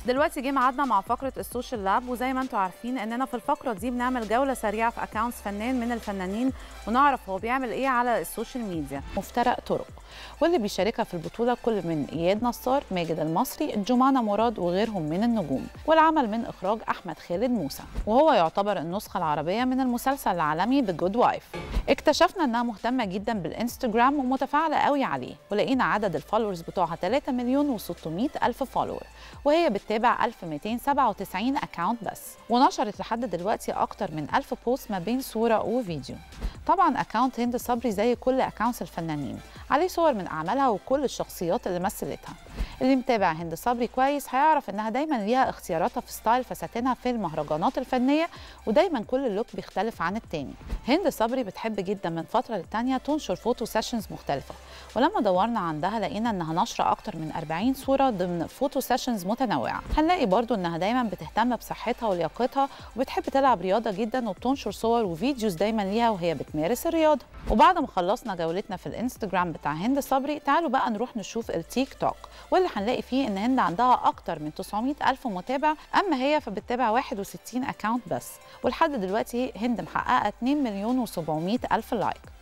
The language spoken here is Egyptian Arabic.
دلوقتي جه ميعادنا مع فقره السوشيال لاب وزي ما انتم عارفين اننا في الفقره دي بنعمل جوله سريعه في اكونتس فنان من الفنانين ونعرف هو بيعمل ايه على السوشيال ميديا مفترق طرق واللي بيشاركها في البطولة كل من إياد نصار ماجد المصري جمانة مراد وغيرهم من النجوم والعمل من إخراج أحمد خالد موسى وهو يعتبر النسخة العربية من المسلسل العالمي The Good Wife اكتشفنا انها مهتمة جدا بالانستجرام ومتفاعلة قوي عليه ولقينا عدد الفولورز بتوعها 3 مليون و600 ألف فولور وهي بتتابع 1297 اكاونت بس ونشرت لحد دلوقتي أكتر من 1000 بوست ما بين صورة وفيديو طبعا اكاونت هند صبري زي كل اكاونتس الفنانين عليه صور من اعمالها وكل الشخصيات اللي مثلتها اللي متابع هند صبري كويس هيعرف انها دايما ليها اختياراتها في ستايل فساتينها في المهرجانات الفنيه ودايما كل لوك بيختلف عن التاني هند صبري بتحب جدا من فتره للتانيه تنشر فوتو سيشنز مختلفه ولما دورنا عندها لقينا انها نشره اكتر من 40 صوره ضمن فوتو سيشنز متنوعه هنلاقي برضو انها دايما بتهتم بصحتها ولياقتها وبتحب تلعب رياضه جدا وبتنشر صور وفيديوز دايما ليها وهي بتمارس الرياضه وبعد ما خلصنا جولتنا في الانستجرام بتاع هند صبري تعالوا بقى نروح نشوف التيك توك واللي هنلاقي فيه ان هند عندها اكتر من 900 الف متابع اما هي فبتتابع 61 اكاونت بس ولحد دلوقتي هند محققه 2 مليون و700 الف لايك